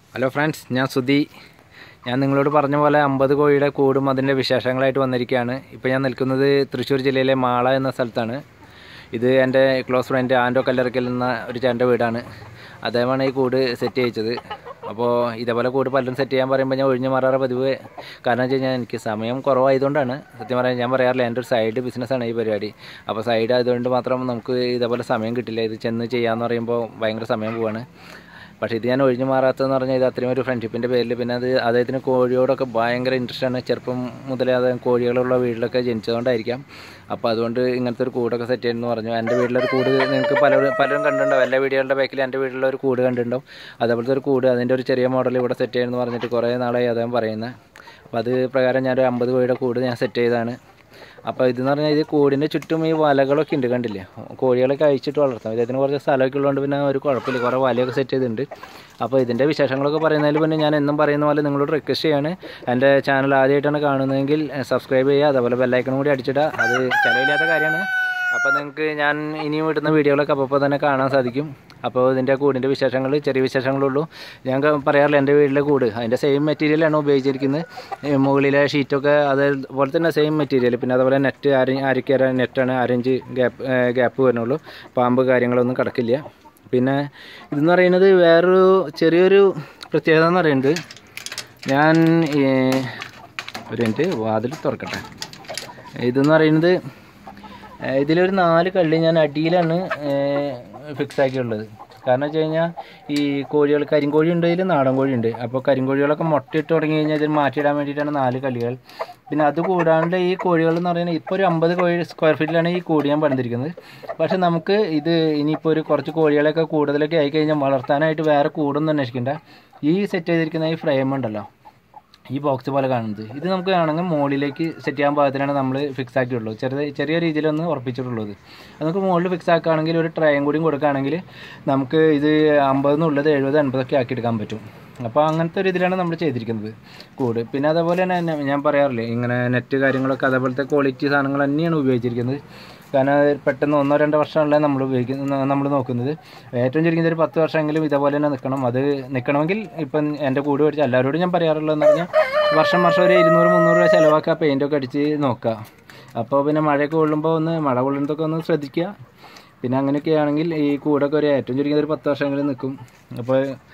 hello friends ഞാൻ സുധി ഞാൻ നിങ്ങളോട് പറഞ്ഞ പോലെ അമ്പത് കോഴിയുടെ കൂടും അതിൻ്റെ വിശേഷങ്ങളായിട്ട് വന്നിരിക്കുകയാണ് ഇപ്പോൾ ഞാൻ നിൽക്കുന്നത് തൃശ്ശൂർ ജില്ലയിലെ മാള എന്ന സ്ഥലത്താണ് ഇത് എൻ്റെ ക്ലോസ് ഫ്രണ്ട് ആൻഡോ കല്ലറക്കൽ എന്ന ഒരു ചേട്ടൻ്റെ വീടാണ് അദ്ദേഹമാണ് ഈ കൂട് സെറ്റ് ചെയ്യിച്ചത് അപ്പോൾ ഇതേപോലെ കൂട് പലരും സെറ്റ് ചെയ്യാൻ പറയുമ്പോൾ ഞാൻ ഒഴിഞ്ഞു മാറാറ് പതിവ് കാരണം വെച്ച് കഴിഞ്ഞാൽ എനിക്ക് സമയം കുറവായതുകൊണ്ടാണ് സത്യം പറയാൻ ഞാൻ പറയാറില്ല എൻ്റെ ഒരു സൈഡ് ബിസിനസ്സാണ് ഈ പരിപാടി അപ്പോൾ സൈഡ് ആയതുകൊണ്ട് മാത്രം നമുക്ക് ഇതേപോലെ സമയം കിട്ടില്ല ഇത് ചെന്ന് ചെയ്യാമെന്ന് പറയുമ്പോൾ ഭയങ്കര സമയം പോവാണ് പക്ഷേ ഇത് ഞാൻ ഒഴിഞ്ഞു മാറാത്തതെന്ന് പറഞ്ഞാൽ ഇത് അത്രയും ഒരു ഫ്രണ്ട്ഷിപ്പിൻ്റെ പേരിൽ പിന്നെ അത് അദ്ദേഹത്തിന് കോഴിയോടൊക്കെ ഭയങ്കര ഇൻട്രസ്റ്റ് ആണ് ചെറുപ്പം മുതലേ അത് കോഴികളുള്ള വീട്ടിലൊക്കെ ജനിച്ചതുകൊണ്ടായിരിക്കാം അപ്പോൾ അതുകൊണ്ട് ഇങ്ങനത്തെ ഒരു കൂടൊക്കെ സെറ്റ് ചെയ്യുമെന്ന് പറഞ്ഞു എൻ്റെ വീട്ടിലൊരു കൂട് നിങ്ങൾക്ക് പലരും പലരും കണ്ടിട്ടുണ്ടാവും എല്ലാ വീഡിയോകളുടെ ബാക്കിൽ എൻ്റെ വീട്ടിലുള്ള ഒരു കൂട് കണ്ടിട്ടുണ്ടാവും അതേപോലത്തെ ഒരു കൂട് അതിൻ്റെ ഒരു ചെറിയ മോഡൽ ഇവിടെ സെറ്റ് ചെയ്യുമെന്ന് പറഞ്ഞിട്ട് കുറേ നാളായി അദ്ദേഹം പറയുന്നത് അപ്പോൾ അത് പ്രകാരം ഞാനൊരു അമ്പത് കോഴിയുടെ കൂട് ഞാൻ സെറ്റ് ചെയ്തതാണ് അപ്പോൾ ഇതെന്ന് പറഞ്ഞാൽ ഇത് കൂടിൻ്റെ ചുറ്റും ഈ വലകളൊക്കെ ഉണ്ട് കണ്ടില്ലേ കോഴികളൊക്കെ അഴിച്ചിട്ട് വളർത്താം ഇതിന് കുറച്ച് സ്ഥലമൊക്കെ ഉള്ളതുകൊണ്ട് പിന്നെ ഒരു കുഴപ്പമില്ല കുറേ വലയൊക്കെ സെറ്റ് ചെയ്തിട്ടുണ്ട് അപ്പോൾ ഇതിൻ്റെ വിശേഷങ്ങളൊക്കെ പറയുന്നതിൽ പിന്നെ ഞാൻ എന്നും പറയുന്ന പോലെ നിങ്ങളോട് റിക്വസ്റ്റ് ചെയ്യാണ് എൻ്റെ ചാനൽ ആദ്യമായിട്ടാണ് കാണുന്നതെങ്കിൽ സബ്സ്ക്രൈബ് ചെയ്യുക അതേപോലെ ബെല്ലൈക്കണും കൂടി അടിച്ചിടുക അത് ചിലവില്ലാത്ത കാര്യമാണ് അപ്പോൾ നിങ്ങൾക്ക് ഞാൻ ഇനിയും ഇടുന്ന വീഡിയോകളൊക്കെ അപ്പോൾ തന്നെ കാണാൻ സാധിക്കും അപ്പോൾ ഇതിൻ്റെ കൂടിൻ്റെ വിശേഷങ്ങൾ ചെറിയ വിശേഷങ്ങളുള്ളൂ ഞാൻ ക- പറയാറില്ല എൻ്റെ വീട്ടിലെ കൂട് അതിൻ്റെ സെയിം മെറ്റീരിയലാണ് ഉപയോഗിച്ചിരിക്കുന്നത് ഈ മുകളിലെ ഷീറ്റൊക്കെ അതേപോലെ തന്നെ സെയിം മെറ്റീരിയൽ പിന്നെ അതുപോലെ നെറ്റ് അര അരക്കര നെറ്റാണ് അരഞ്ച് ഗ്യാപ്പ് ഗ്യാപ്പ് വരുന്നുള്ളൂ പാമ്പ് കാര്യങ്ങളൊന്നും കിടക്കില്ല പിന്നെ ഇതെന്ന് പറയുന്നത് വേറൊരു ചെറിയൊരു പ്രത്യേകത എന്ന് പറയുന്നത് ഞാൻ ഈ, ഒരു മിനിറ്റ് വാതിൽ തുറക്കട്ടെ ഇതെന്ന് പറയുന്നത് ഏഹ് ഇതിലൊരു നാല് കള്ളി ഞാൻ അടിയിലാണ് ഫിക്സ് ആക്കിയുള്ളത് കാരണം വെച്ച് കഴിഞ്ഞാൽ ഈ കോഴികൾ കരിങ്കോഴി ഉണ്ട് ഇതിൽ നാടൻ കോഴി ഉണ്ട് അപ്പോൾ കരിങ്കോഴികളൊക്കെ മുട്ടയിട്ട് തുടങ്ങി കഴിഞ്ഞാൽ ഇതിൽ മാറ്റിയിടാൻ വേണ്ടിയിട്ടാണ് നാല് കള്ളികൾ പിന്നെ അത് കൂടാണ്ട് ഈ കോഴികൾ എന്ന് പറയുന്നത് ഇപ്പോൾ ഒരു അമ്പത് കോഴി സ്ക്വയർ ഫീറ്റിലാണ് ഈ കൂടി ഞാൻ പണിതിരിക്കുന്നത് പക്ഷെ നമുക്ക് ഇത് ഇനിയിപ്പോൾ ഒരു കുറച്ച് കോഴികളൊക്കെ കൂടുതലൊക്കെ ആയി കഴിഞ്ഞാൽ വളർത്താനായിട്ട് വേറെ കൂടൊന്നും അന്വേഷിക്കണ്ട ഈ സെറ്റ് ചെയ്തിരിക്കുന്ന ഈ ഫ്രെയിം ഉണ്ടല്ലോ ഈ ബോക്സ് പോലെ കാണുന്നത് ഇത് നമുക്ക് വേണമെങ്കിൽ മുകളിലേക്ക് സെറ്റ് ചെയ്യാൻ പാകത്തിനാണ് നമ്മൾ ഫിക്സ് ആക്കിയിട്ടുള്ളത് ചെറിയ ചെറിയ രീതിയിലൊന്ന് ഉറപ്പിച്ചിട്ടുള്ളത് അത് നമുക്ക് മുകളിൽ ഫിക്സ് ആക്കുകയാണെങ്കിൽ ഒരു ട്രയം കൂടിയും കൊടുക്കുകയാണെങ്കിൽ നമുക്ക് ഇത് അമ്പതെന്നുള്ളത് എഴുപത് അൻപതൊക്കെ ആക്കിയെടുക്കാൻ പറ്റും അപ്പോൾ അങ്ങനത്തെ ഒരു ഇതിലാണ് നമ്മൾ ചെയ്തിരിക്കുന്നത് കൂട് പിന്നെ അതേപോലെ തന്നെ നെ- ഞാൻ പറയാറില്ലേ ഇങ്ങനെ നെറ്റ് കാര്യങ്ങളൊക്കെ അതേപോലത്തെ ക്വാളിറ്റി സാധനങ്ങൾ തന്നെയാണ് ഉപയോഗിച്ചിരിക്കുന്നത് കാരണം അത് പെട്ടെന്ന് ഒന്നോ രണ്ടോ വർഷമല്ല നമ്മൾ ഉപയോഗിക്കുന്നത് നമ്മൾ നോക്കുന്നത് ഏറ്റവും ചുരുങ്ങിയത് ഒരു പത്ത് വർഷമെങ്കിലും ഇതേപോലെ തന്നെ നിൽക്കണം അത് നിൽക്കണമെങ്കിൽ ഇപ്പം എൻ്റെ കൂട് മേടിച്ച എല്ലാവരോടും ഞാൻ പറയാറുള്ളതെന്ന് പറഞ്ഞാൽ വർഷം വർഷം ഒരു ഇരുന്നൂറ് മുന്നൂറ് രൂപ ചിലവാക്കുക പെയിൻറ്റൊക്കെ അടിച്ച് നോക്കുക അപ്പോൾ പിന്നെ മഴയൊക്കെ കൊള്ളുമ്പോൾ ഒന്ന് മഴ കൊള്ളുന്നതൊക്കെ ഒന്ന് ശ്രദ്ധിക്കുക പിന്നെ അങ്ങനെയൊക്കെ ആണെങ്കിൽ ഈ കൂടൊക്കെ ഒരു ഏറ്റവും ചുരുങ്ങിയത് ഒരു പത്ത് വർഷമെങ്കിലും നിൽക്കും അപ്പോൾ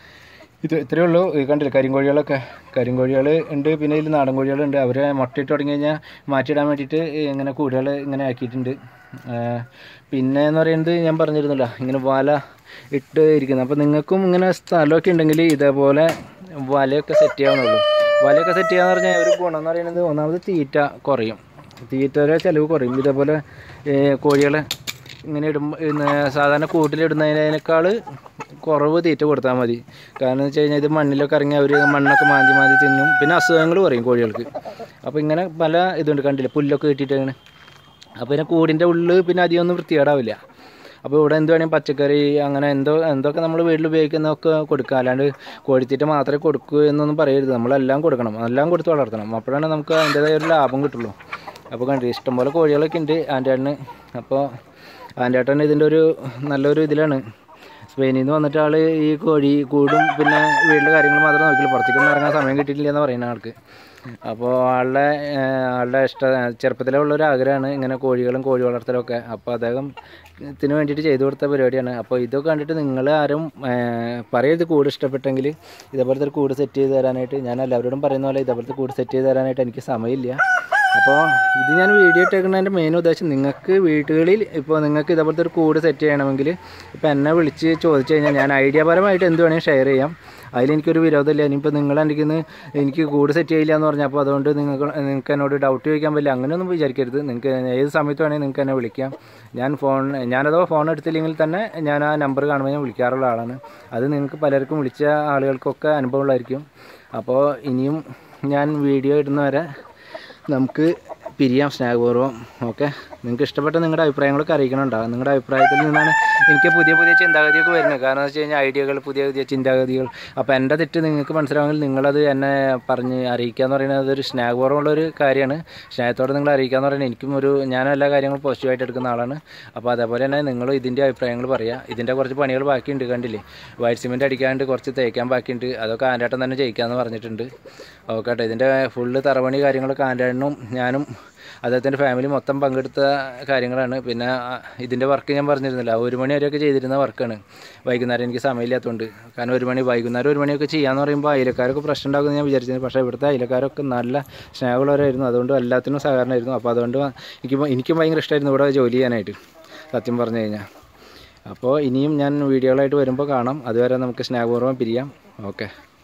ഇത് ഇത്രയേ ഉള്ളൂ ഈ കണ്ടില്ല കരിങ്കോഴികളൊക്കെ കരിങ്കോഴികൾ ഉണ്ട് പിന്നെ ഇതിൽ നാടൻ കോഴികളുണ്ട് അവരെ മുട്ടയിട്ട് തുടങ്ങി കഴിഞ്ഞാൽ മാറ്റിയിടാൻ വേണ്ടിയിട്ട് ഇങ്ങനെ കൂടുകൾ ഇങ്ങനെ ആക്കിയിട്ടുണ്ട് ആ, പിന്നെ എന്ന് പറയുന്നത് ഞാൻ പറഞ്ഞിരുന്നില്ല ഇങ്ങനെ വല ഇട്ട് ഇരിക്കുന്നത് അപ്പോൾ നിങ്ങൾക്കും ഇങ്ങനെ സ്ഥലമൊക്കെ ഉണ്ടെങ്കിൽ ഇതേപോലെ വലയൊക്കെ സെറ്റ് ചെയ്യാവുന്നുള്ളൂ വലയൊക്കെ സെറ്റ് ചെയ്യാന്ന് പറഞ്ഞാൽ ഒരു ഗുണം എന്ന് പറയുന്നത് ഒന്നാമത് തീറ്റ കുറയും തീറ്റയുടെ ചിലവ് കുറയും ഇതേപോലെ കോഴികളെ ഇങ്ങനെ ഇടുമ്പോൾ സാധാരണ കൂട്ടിലിടുന്നതിനേക്കാൾ കുറവ് തീറ്റ കൊടുത്താൽ മതി കാരണം എന്ന് വെച്ച് കഴിഞ്ഞാൽ ഇത് മണ്ണിലൊക്കെ ഇറങ്ങി അവർ മണ്ണൊക്കെ മാന്തി മാന്തി തിന്നും പിന്നെ അസുഖങ്ങൾ പറയും കോഴികൾക്ക് അപ്പോൾ ഇങ്ങനെ പല ഇതുണ്ട് കണ്ടില്ല പുല്ലൊക്കെ കിട്ടിയിട്ട് അങ്ങനെ അപ്പോൾ പിന്നെ കൂടിൻ്റെ ഉള്ളിൽ പിന്നെ അധികം ഒന്നും വൃത്തികേടാവില്ല അപ്പോൾ ഇവിടെ എന്ത് വേണമെങ്കിൽ പച്ചക്കറി അങ്ങനെ എന്തോ എന്തൊക്കെ നമ്മൾ വീട്ടിൽ ഉപയോഗിക്കുന്നതൊക്കെ കൊടുക്കുക അല്ലാണ്ട് കോഴിത്തീറ്റ മാത്രമേ കൊടുക്കൂ എന്നൊന്നും പറയരുത് നമ്മളെല്ലാം കൊടുക്കണം എല്ലാം കൊടുത്ത് വളർത്തണം അപ്പോഴാണ് നമുക്ക് അതിൻ്റേതായ ഒരു ലാഭം കിട്ടുള്ളൂ അപ്പോൾ കണ്ടി ഇഷ്ടംപോലെ കോഴികളൊക്കെ ഉണ്ട് ആൻ്റേട്ടന് അപ്പോൾ ആൻ്റേട്ടൻ ഇതിൻ്റെ ഒരു നല്ലൊരു ഇതിലാണ് സ്പെയിനിൽ നിന്ന് വന്നിട്ട് ആൾ ഈ കോഴി കൂടും പിന്നെ വീട്ടിലെ കാര്യങ്ങൾ മാത്രമേ നോക്കിയുള്ളൂ പുറത്തേക്കൊന്നും ഇറങ്ങാൻ സമയം കിട്ടിയിട്ടില്ല എന്ന് പറയുന്ന ആൾക്ക് അപ്പോൾ ആളുടെ ഏഹ്, ആളുടെ ഇഷ്ട ചെറുപ്പത്തിലേ ഉള്ളൊരു ആഗ്രഹമാണ് ഇങ്ങനെ കോഴികളും കോഴി വളർത്തലും ഒക്കെ അപ്പോൾ അദ്ദേഹം ഇതിന് വേണ്ടിയിട്ട് ചെയ്തു കൊടുത്ത പരിപാടിയാണ് അപ്പോൾ ഇതൊക്കെ കണ്ടിട്ട് നിങ്ങൾ ആരും ഏഹ്, പറയരുത് കൂട് ഇഷ്ടപ്പെട്ടെങ്കിൽ ഇതേപോലത്തെ ഒരു കൂട് സെറ്റ് ചെയ്ത് തരാനായിട്ട് ഞാൻ എല്ലാവരോടും പറയുന്ന പോലെ ഇതേപോലത്തെ കൂട് സെറ്റ് ചെയ്ത് തരാനായിട്ട് എനിക്ക് സമയമില്ല അപ്പോൾ ഇത് ഞാൻ വീഡിയോ ഇട്ടേക്കുന്നതിൻ്റെ മെയിൻ ഉദ്ദേശം നിങ്ങൾക്ക് വീടുകളിൽ ഇപ്പോൾ നിങ്ങൾക്ക് ഇതേപോലത്തെ ഒരു കൂട് സെറ്റ് ചെയ്യണമെങ്കിൽ ഇപ്പോൾ എന്നെ വിളിച്ച് ചോദിച്ചു കഴിഞ്ഞാൽ ഞാൻ ഐഡിയ പരമായിട്ട് എന്ത് വേണമെങ്കിൽ ഷെയർ ചെയ്യാം അതിലെനിക്കൊരു വിരോധമില്ല ഇനിയിപ്പോൾ നിങ്ങൾ എനിക്ക് എനിക്ക് കൂട് സെറ്റ് ചെയ്യില്ല എന്ന് പറഞ്ഞാൽ അപ്പോൾ അതുകൊണ്ട് നിങ്ങൾക്ക് നിങ്ങൾക്ക് എന്നോട് ഡൗട്ട് ചോദിക്കാൻ പറ്റില്ല അങ്ങനെയൊന്നും വിചാരിക്കരുത് നിങ്ങൾക്ക് ഏത് സമയത്ത് വേണമെങ്കിൽ നിങ്ങൾക്ക് എന്നെ വിളിക്കാം ഞാൻ ഫോൺ ഞാനതോ ഫോൺ എടുത്തില്ലെങ്കിൽ തന്നെ ഞാൻ ആ നമ്പർ കാണുമ്പോൾ ഞാൻ വിളിക്കാറുള്ള ആളാണ് അത് നിങ്ങൾക്ക് പലർക്കും വിളിച്ച ആളുകൾക്കൊക്കെ അനുഭവമുള്ളതായിരിക്കും അപ്പോൾ ഇനിയും ഞാൻ വീഡിയോ ഇടുന്നവരെ നമുക്ക് പിരിയാം സ്നേഹപൂർവ്വം ഓക്കെ നിങ്ങൾക്ക് ഇഷ്ടപ്പെട്ട നിങ്ങളുടെ അഭിപ്രായങ്ങളൊക്കെ അറിയിക്കണുണ്ടാവും നിങ്ങളുടെ അഭിപ്രായത്തിൽ നിന്നാണ് എനിക്ക് പുതിയ പുതിയ ചിന്താഗതിയൊക്കെ വരുന്നത് കാരണം എന്ന് വെച്ച് കഴിഞ്ഞാൽ ഐഡിയകൾ പുതിയ പുതിയ ചിന്താഗതികൾ അപ്പോൾ എൻ്റെ തെറ്റ് നിങ്ങൾക്ക് മനസ്സിലാവുമെങ്കിൽ നിങ്ങളത് എന്നെ പറഞ്ഞ് അറിയിക്കുക എന്ന് പറയുന്നത് അതൊരു സ്നേഹപൂർവ്വമുള്ളൊരു കാര്യമാണ് സ്നേഹത്തോടെ നിങ്ങൾ അറിയിക്കുക എന്ന് പറയുന്നത് എനിക്കും ഒരു ഞാൻ എല്ലാ കാര്യങ്ങളും പോസിറ്റീവായിട്ട് എടുക്കുന്ന ആളാണ് അപ്പോൾ അതേപോലെ തന്നെ നിങ്ങൾ ഇതിൻ്റെ അഭിപ്രായങ്ങൾ പറയുക ഇതിൻ്റെ കുറച്ച് പണികൾ ബാക്കിയുണ്ട് കണ്ടില്ലേ വൈറ്റ് സിമെൻറ്റ് അടിക്കാണ്ട് കുറച്ച് തേക്കാൻ ബാക്കിയുണ്ട് അതൊക്കെ ആൻറ്റേട്ടൻ തന്നെ ചെയ്യിക്കാമെന്ന് പറഞ്ഞിട്ടുണ്ട് ഓക്കെ കേട്ടോ ഇതിൻ്റെ ഫുള്ള് തറവണി കാര്യങ്ങളൊക്കെ ആൻറ്റേട്ടനും ഞാനും അദ്ദേഹത്തിൻ്റെ ഫാമിലി മൊത്തം പങ്കെടുത്ത കാര്യങ്ങളാണ് പിന്നെ ആ, ഇതിൻ്റെ വർക്ക് ഞാൻ പറഞ്ഞിരുന്നില്ല ഒരു മണി വരെയൊക്കെ ചെയ്തിരുന്ന വർക്കാണ് വൈകുന്നേരം എനിക്ക് സമയമില്ലാത്തതുകൊണ്ട് കാരണം ഒരു മണി വൈകുന്നേരം ഒരു മണിയൊക്കെ ചെയ്യാന്ന് പറയുമ്പോൾ അയലക്കാരൊക്കെ പ്രശ്നം ഉണ്ടാകുമെന്ന് ഞാൻ വിചാരിച്ചിരുന്നു പക്ഷേ ഇവിടുത്തെ അയലക്കാരൊക്കെ നല്ല സ്നേഹമുള്ളവരായിരുന്നു അതുകൊണ്ട് എല്ലാത്തിനും സഹകരണമായിരുന്നു അപ്പോൾ അതുകൊണ്ട് എനിക്ക് എനിക്കും ഭയങ്കര ഇഷ്ടമായിരുന്നു ഇവിടെ ജോലി ചെയ്യാനായിട്ട് സത്യം പറഞ്ഞു കഴിഞ്ഞാൽ അപ്പോൾ ഇനിയും ഞാൻ വീഡിയോകളായിട്ട് വരുമ്പോൾ കാണാം അതുവരെ നമുക്ക് സ്നേഹപൂർവ്വം പിരിയാം ഓക്കെ